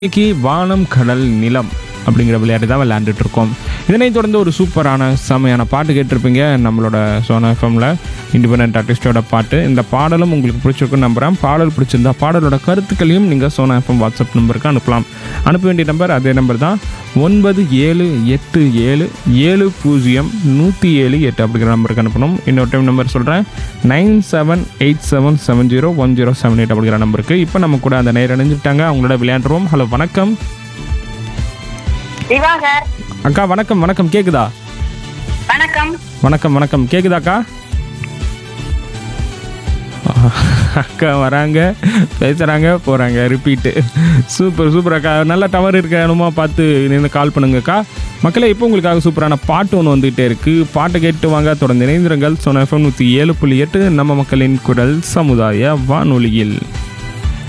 இன்னைக்கு வானம் கடல் நிலம் அப்படிங்கிற விளையாட்டு தான் விளையாண்டுட்டு இருக்கோம் இதனைத் தொடர்ந்து ஒரு சூப்பரான செமையான பாட்டு கேட்டிருப்பீங்க நம்மளோட சோனா எஃப்எம்ல இண்டிபெண்ட் ஆர்டிஸ்டோட பாட்டு இந்த பாடலும் உங்களுக்கு பிடிச்சிருக்குன்னு நம்புறேன் பாடல் பிடிச்சிருந்தா பாடலோட கருத்துக்களையும் நீங்கள் சோனா எஃப்எம் வாட்ஸ்அப் நம்பருக்கு அனுப்பலாம் அனுப்ப வேண்டிய நம்பர் அதே நம்பர் தான் ஒன்பது ஏழு எட்டு ஏழு ஏழு பூஜ்ஜியம் நூற்றி ஏழு எட்டு அப்படிங்கிற நம்பருக்கு அனுப்பணும் இன்னொரு டைம் நம்பர் சொல்கிறேன் nine seven eight seven seven zero one zero seven eight அப்படிங்கிற நம்பருக்கு இப்போ நம்ம கூட அந்த நேரம் அணிஞ்சிட்டாங்க அவங்களோட விளையாண்டுருவோம் ஹலோ வணக்கம் திவாகர் அக்கா வணக்கம் வணக்கம் கேக்குதா வணக்கம் வணக்கம் வணக்கம் கேக்குதாக்கா அக்கா வராங்க பேசுகிறாங்க போகிறாங்க ரிப்பீட்டு சூப்பர் சூப்பர் அக்கா நல்ல டவர் இருக்க இடமா பார்த்து நின்று கால் பண்ணுங்கக்கா மக்களே இப்போ உங்களுக்காக சூப்பரான பாட்டு ஒன்று வந்துகிட்டே இருக்குது பாட்டை கேட்டு வாங்க தொடர்ந்து இணைந்திருங்கள் சொன்ன எஃப்எம் நூற்றி ஏழு புள்ளி எட்டு நம்ம மக்களின் குரல் சமுதாய வானொலியில்